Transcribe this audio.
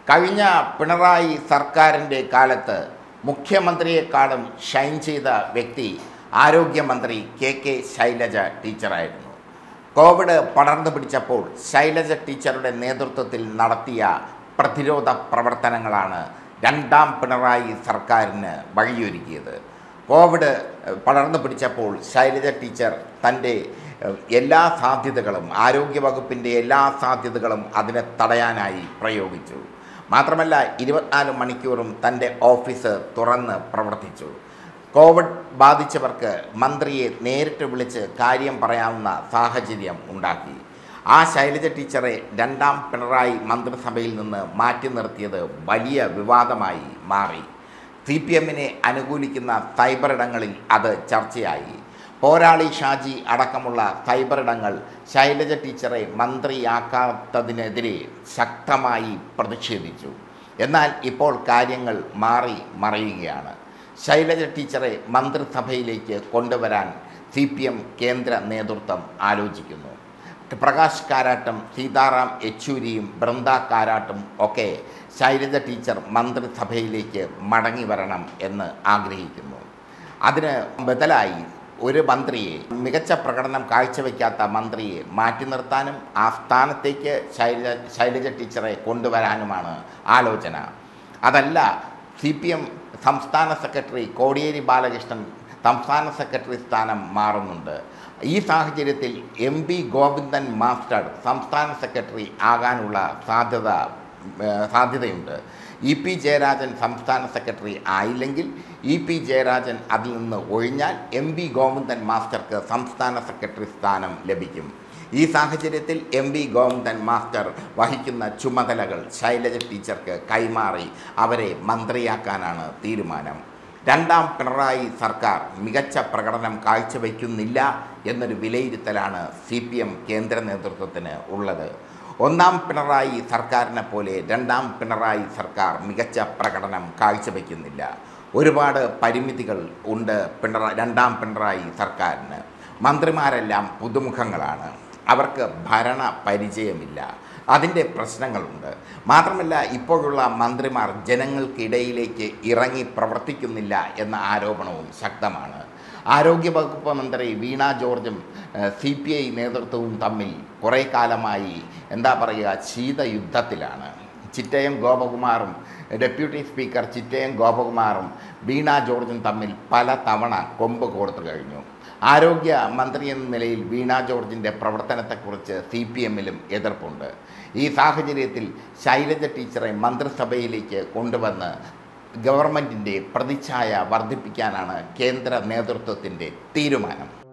കഴിഞ്ഞ പിണറായി സർക്കാരിൻ്റെ കാലത്ത് മുഖ്യമന്ത്രിയെക്കാളും ഷൈൻ ചെയ്ത വ്യക്തി ആരോഗ്യമന്ത്രി കെ കെ ശൈലജ ടീച്ചറായിരുന്നു കോവിഡ് പടർന്നു പിടിച്ചപ്പോൾ ശൈലജ ടീച്ചറുടെ നേതൃത്വത്തിൽ നടത്തിയ പ്രതിരോധ പ്രവർത്തനങ്ങളാണ് രണ്ടാം പിണറായി സർക്കാരിന് വഴിയൊരുക്കിയത് കോവിഡ് ഏഹ്, പടർന്നു പിടിച്ചപ്പോൾ ശൈലജ ടീച്ചർ തൻ്റെ ഏഹ്, എല്ലാ സാധ്യതകളും ആരോഗ്യവകുപ്പിൻ്റെ എല്ലാ സാധ്യതകളും അതിനെ തടയാനായി പ്രയോഗിച്ചു മാത്രമല്ല ഇരുപത്തിനാല് മണിക്കൂറും തൻ്റെ ഓഫീസ് തുറന്ന് പ്രവർത്തിച്ചു കോവിഡ് ബാധിച്ചവർക്ക് മന്ത്രിയെ നേരിട്ട് വിളിച്ച് കാര്യം പറയാവുന്ന സാഹചര്യം ഉണ്ടാക്കി ആ ശൈലജ ടീച്ചറെ രണ്ടാം പിണറായി മന്ത്രിസഭയിൽ നിന്ന് മാറ്റി നിർത്തിയത് വലിയ വിവാദമായി മാറി സി പി എമ്മിനെ അനുകൂലിക്കുന്ന സൈബറിടങ്ങളിൽ അത് ചർച്ചയായി പോരാളി ഷാജി അടക്കമുള്ള സൈബറിടങ്ങൾ ശൈലജ ടീച്ചറെ മന്ത്രിയാക്കാത്തതിനെതിരെ ശക്തമായി പ്രതിഷേധിച്ചു എന്നാൽ ഇപ്പോൾ കാര്യങ്ങൾ മാറി മറയുകയാണ് ശൈലജ ടീച്ചറെ മന്ത്രിസഭയിലേക്ക് കൊണ്ടുവരാൻ സി പി എം കേന്ദ്ര നേതൃത്വം ആലോചിക്കുന്നു പ്രകാശ് കാരാട്ടും സീതാറാം യെച്ചൂരിയും ബൃന്ദ കാരാട്ടും ഒക്കെ ശൈലജ ടീച്ചർ മന്ത്രിസഭയിലേക്ക് മടങ്ങി വരണം എന്ന് ആഗ്രഹിക്കുന്നു അതിന് ബദലായി ഒരു മന്ത്രിയെ മികച്ച പ്രകടനം കാഴ്ചവെക്കാത്ത മന്ത്രിയെ മാറ്റി നിർത്താനും ആ സ്ഥാനത്തേക്ക് ശൈലജ ശൈലജ ടീച്ചറെ കൊണ്ടുവരാനുമാണ് ആലോചന അതല്ല സി പി എം സംസ്ഥാന സെക്രട്ടറി കോടിയേരി ബാലകൃഷ്ണൻ സംസ്ഥാന സെക്രട്ടറി സ്ഥാനം മാറുന്നുണ്ട് ഈ സാഹചര്യത്തിൽ എം പി ഗോവിന്ദൻ മാസ്റ്റർ സംസ്ഥാന സെക്രട്ടറി ആകാനുള്ള സാധ്യത ഏഹ്, സാധ്യതയുണ്ട് ഇ പി ജയരാജൻ സംസ്ഥാന സെക്രട്ടറി ആയില്ലെങ്കിൽ ഇ പി ജയരാജൻ അതിൽ നിന്ന് ഒഴിഞ്ഞാൽ എം പി ഗോവിന്ദൻ മാസ്റ്റർക്ക് സംസ്ഥാന സെക്രട്ടറി സ്ഥാനം ലഭിക്കും ഈ സാഹചര്യത്തിൽ എം വി ഗോവിന്ദൻ മാസ്റ്റർ വഹിക്കുന്ന ചുമതലകൾ ശൈലജ ടീച്ചർക്ക് കൈമാറി അവരെ മന്ത്രിയാക്കാനാണ് തീരുമാനം രണ്ടാം പിണറായി സർക്കാർ മികച്ച പ്രകടനം കാഴ്ചവെക്കുന്നില്ല എന്നൊരു വിലയിരുത്തലാണ് സി പി എം കേന്ദ്ര നേതൃത്വത്തിന് ഉള്ളത് ഒന്നാം പിണറായി സർക്കാരിനെ പോലെ രണ്ടാം പിണറായി സർക്കാർ മികച്ച പ്രകടനം കാഴ്ചവെക്കുന്നില്ല ഒരുപാട് പരിമിതികൾ ഉണ്ട് പിണറായി രണ്ടാം പിണറായി സർക്കാരിന് മന്ത്രിമാരെല്ലാം പുതുമുഖങ്ങളാണ് അവർക്ക് ഭരണ പരിചയമില്ല അതിൻ്റെ പ്രശ്നങ്ങളുണ്ട് മാത്രമല്ല ഇപ്പോഴുള്ള മന്ത്രിമാർ ജനങ്ങൾക്കിടയിലേക്ക് ഇറങ്ങി പ്രവർത്തിക്കുന്നില്ല എന്ന ആരോപണവും ശക്തമാണ് ആരോഗ്യവകുപ്പ് മന്ത്രി വീണ ജോർജും സി പി ഐ നേതൃത്വവും തമ്മിൽ കുറേ കാലമായി എന്താ പറയുക ശീതയുദ്ധത്തിലാണ് ചിറ്റയം ഗോപകുമാറും ഡെപ്യൂട്ടി സ്പീക്കർ ചിറ്റയം ഗോപകുമാറും വീണ ജോർജും തമ്മിൽ പല തവണ കൊമ്പ് കോർത്തു കഴിഞ്ഞു ആരോഗ്യ മന്ത്രി എന്ന നിലയിൽ വീണ ജോർജിൻ്റെ പ്രവർത്തനത്തെക്കുറിച്ച് സി പി എമ്മിലും എതിർപ്പുണ്ട് ഈ സാഹചര്യത്തിൽ ശൈലജ ടീച്ചറെ മന്ത്രിസഭയിലേക്ക് കൊണ്ടുവന്ന് ഗവൺമെൻറ്റിൻ്റെ പ്രതിച്ഛായ വർദ്ധിപ്പിക്കാനാണ് കേന്ദ്ര നേതൃത്വത്തിൻ്റെ തീരുമാനം